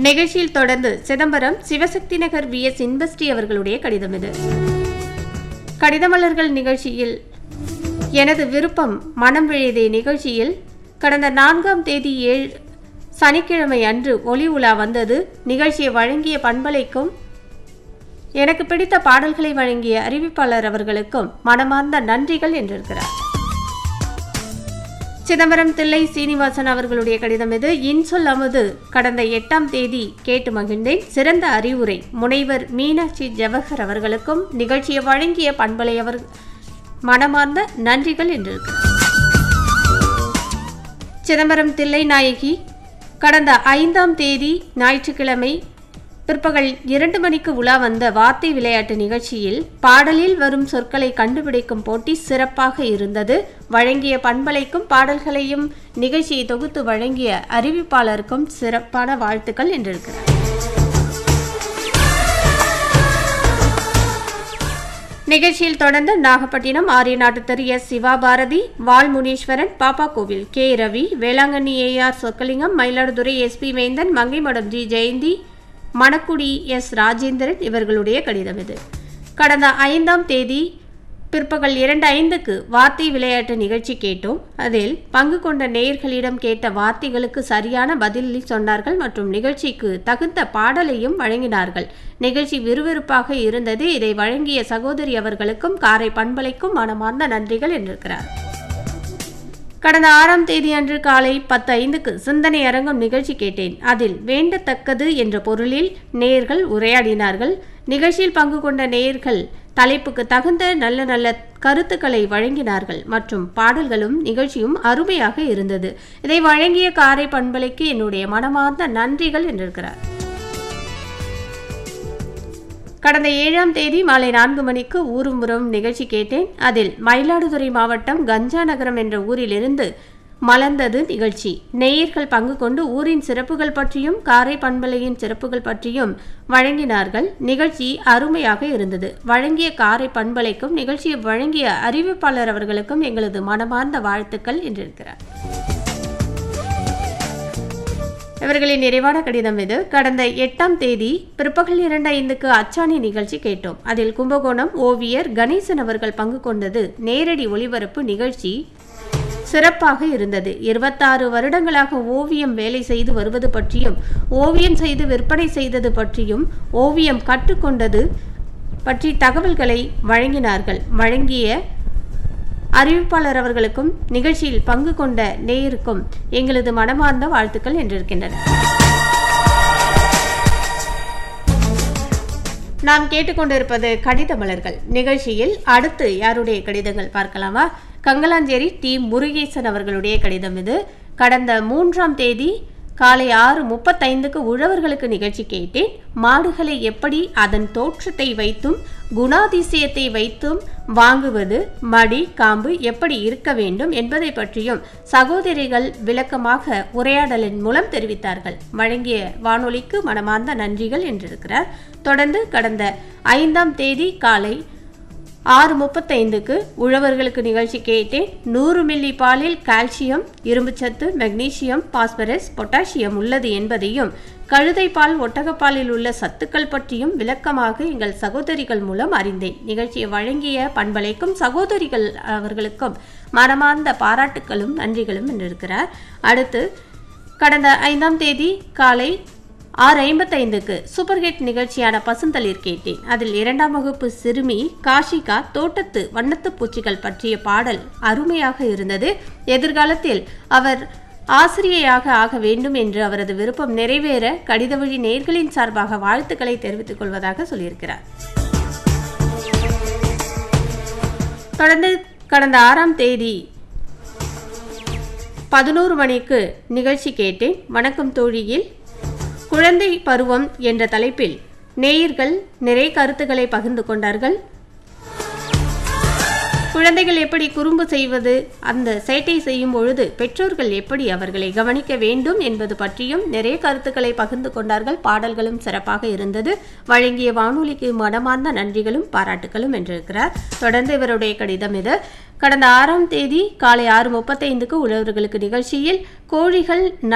நிகழ்ச்சியில் தொடர்ந்து Chidambaram Sivasakthi Nagar V S இன்வெஸ்டி அவர்களுடைய கடிதம் இது கடிதமலர்கள் நிகழ்ச்சியில் எனது விருப்பம் மனம் விழைதே நிகழ்ச்சியில் கடந்த நான்காம் தேதி ஏழு சனிக்கிழமை அன்று ஒளி உலா வந்தது நிகழ்ச்சியை வழங்கிய பண்பலைக்கும் எனக்கு பிடித்த பாடல்களை வழங்கிய அறிவிப்பாளர் அவர்களுக்கும் மனமார்ந்த நன்றிகள் என்றிருக்கிறார் சிதம்பரம் தில்லை சீனிவாசன் அவர்களுடைய கடிதம் இது இன்சொல் அமுது கடந்த எட்டாம் தேதி கேட்டு மகிழ்ந்தேன் சிறந்த அறிவுரை முனைவர் மீனாட்சி ஜவஹர் அவர்களுக்கும் நிகழ்ச்சியை வழங்கிய பண்பலை அவர் மனமார்ந்த நன்றிகள் என்றிருக்கிறார் சிதம்பரம் தில்லை நாயகி கடந்த ஐந்தாம் தேதி ஞாயிற்றுக்கிழமை பிற்பகல் இரண்டு மணிக்கு உலா வந்த வார்த்தை விளையாட்டு நிகழ்ச்சியில் பாடலில் வரும் சொற்களை கண்டுபிடிக்கும் போட்டி சிறப்பாக இருந்தது வழங்கிய பண்பலைக்கும் பாடல்களையும் நிகழ்ச்சியை தொகுத்து வழங்கிய அறிவிப்பாளருக்கும் சிறப்பான வாழ்த்துக்கள் என்றிருக்கிறார் நிகழ்ச்சியில் தொடர்ந்து நாகப்பட்டினம் ஆரிய நாட்டுத்தர் S சிவாபாரதி Valmuneeswaran Pappa Kovil K Ravi Velankanni A R Chockalingam Mayiladuthurai S P Vendhan Mangaimadam G Jayanthi Manakkudi S Rajendran இவர்களுடைய கடிதம் இது கடந்த ஐந்தாம் தேதி பிற்பகல் இரண்டு ஐந்துக்கு வார்த்தை விளையாட்டு நிகழ்ச்சி கேட்டோம் அதில் பங்கு கொண்ட நேயர்களிடம் கேட்ட வார்த்தைகளுக்கு சரியான பதிலி சொன்னார்கள் மற்றும் நிகழ்ச்சிக்கு தகுந்த பாடலையும் வழங்கினார்கள் நிகழ்ச்சி விறுவிறுப்பாக இருந்தது இதை வழங்கிய சகோதரி அவர்களுக்கும் காரை பண்பலைக்கும் மனமார்ந்த நன்றிகள் என்றிருக்கிறார் கடந்த ஆறாம் தேதி அன்று காலை பத்து ஐந்துக்கு சிந்தனை அரங்கம் நிகழ்ச்சி கேட்டேன் அதில் வேண்டத்தக்கது என்ற பொருளில் நேயர்கள் உரையாடினார்கள் நிகழ்ச்சியில் பங்கு கொண்ட நேயர்கள் தலைப்புக்கு தகுந்த நல்ல நல்ல கருத்துக்களை வழங்கினார்கள் மற்றும் பாடல்களும் நிகழ்ச்சியும் அருமையாக இருந்தது இதை வழங்கிய காரை பண்பலைக்கு என்னுடைய மனமார்ந்த நன்றிகள் என்றிருக்கிறார் கடந்த ஏழாம் தேதி மாலை நான்கு மணிக்கு ஊரும்புறம் நிகழ்ச்சி கேட்டேன் அதில் மயிலாடுதுறை மாவட்டம் கஞ்சா நகரம் என்ற ஊரிலிருந்து மலர்ந்தது நிகழ்ச்சி நேயர்கள் பங்கு கொண்டு ஊரின் சிறப்புகள் பற்றியும் காரை பண்பலையின் சிறப்புகள் பற்றியும் வழங்கினார்கள் நிகழ்ச்சி அருமையாக இருந்தது வழங்கிய காரை பண்பலைக்கும் நிகழ்ச்சியை வழங்கிய அறிவிப்பாளர் அவர்களுக்கும் எங்களது மனமார்ந்த வாழ்த்துக்கள் என்றிருக்கிறார் இவர்களின் நிறைவான கடிதம் இது கடந்த எட்டாம் தேதி பிற்பகல் இரண்டு ஐந்துக்கு அச்சாணி நிகழ்ச்சி கேட்டோம் அதில் கும்பகோணம் ஓவியர் கணேசன் அவர்கள் பங்கு கொண்டது நேரடி ஒளிபரப்பு நிகழ்ச்சி சிறப்பாக இருந்தது இருபத்தாறு வருடங்களாக ஓவியம் வேலை செய்து வருவது பற்றியும் ஓவியம் செய்து விற்பனை செய்தது பற்றியும் ஓவியம் கற்றுக்கொண்டது பற்றி தகவல்களை வழங்கினார்கள் வழங்கிய அறிவிப்பாளர் அவர்களுக்கும் நிகழ்ச்சியில் பங்கு கொண்ட நேயருக்கும் எங்களது மனமார்ந்த வாழ்த்துக்கள் என்றிருக்கின்றன நாம் கேட்டுக்கொண்டிருப்பது கடித மலர்கள் நிகழ்ச்சியில் அடுத்து யாருடைய கடிதங்கள் பார்க்கலாமா கங்கலாஞ்சேரி டி முருகேசன் அவர்களுடைய கடிதம் இது கடந்த மூன்றாம் தேதி காலை ஆறு முப்பத்தைந்துக்கு உழவர்களுக்கு நிகழ்ச்சி கேட்டேன் மாடுகளை எப்படி அதன் தோற்றத்தை வைத்தும் குணாதிசயத்தை வைத்தும் வாங்குவது மடி காம்பு எப்படி இருக்க வேண்டும் என்பதை பற்றியும் சகோதரிகள் விளக்கமாக உரையாடலின் மூலம் தெரிவித்தார்கள் வழங்கிய வானொலிக்கு மனமார்ந்த நன்றிகள் என்றிருக்கிறார் தொடர்ந்து கடந்த ஐந்தாம் தேதி காலை ஆறு முப்பத்தைந்துக்கு உழவர்களுக்கு நிகழ்ச்சி கேட்டேன் நூறு மில்லி பாலில் கால்சியம் இரும்புச்சத்து மெக்னீசியம் பாஸ்பரஸ் பொட்டாசியம் உள்ளது என்பதையும் கழுதை பால் ஒட்டகப்பாலில் உள்ள சத்துக்கள் பற்றியும் விளக்கமாக எங்கள் சகோதரிகள் மூலம் அறிந்தேன் நிகழ்ச்சியை வழங்கிய பண்பலைக்கும் சகோதரிகள் அவர்களுக்கும் மனமார்ந்த பாராட்டுக்களும் நன்றிகளும் என்றிருக்கிறார் அடுத்து கடந்த ஐந்தாம் தேதி காலை ஆறு ஐம்பத்தைந்துக்கு சூப்பர் ஹிட் நிகழ்ச்சியான பசுந்தளிர் கேட்டேன் அதில் இரண்டாம் வகுப்பு சிறுமி காஷிகா தோட்டத்து வண்ணத்து பூச்சிகள் பற்றிய பாடல் அருமையாக இருந்தது எதிர்காலத்தில் அவர் ஆசிரியையாக ஆக வேண்டும் என்று அவரது விருப்பம் நிறைவேற கடித வழி நேர்களின் சார்பாக வாழ்த்துக்களை தெரிவித்துக் கொள்வதாக சொல்லியிருக்கிறார் தொடர்ந்து கடந்த ஆறாம் தேதி பதினோரு மணிக்கு நிகழ்ச்சி கேட்டேன் வணக்கம் தோழியில் குழந்தை பருவம் என்ற தலைப்பில் நேயர்கள் நிறைய கருத்துக்களை பகிர்ந்து கொண்டார்கள் குழந்தைகள் எப்படி குறும்பு செய்வது அந்த சேட்டை செய்யும் பொழுது பெற்றோர்கள் எப்படி அவர்களை கவனிக்க வேண்டும் என்பது பற்றியும் நிறைய கருத்துக்களை பகிர்ந்து கொண்டார்கள் பாடல்களும் சிறப்பாக இருந்தது வழங்கிய வானொலிக்கு மனமார்ந்த நன்றிகளும் பாராட்டுகளும் என்றிருக்கிறார் தொடர்ந்து இவருடைய கடிதம் இது கடந்த ஆறாம் தேதி காலை ஆறு முப்பத்தைந்துக்கு உழவர்களுக்கு நிகழ்ச்சியில் கோழிகள்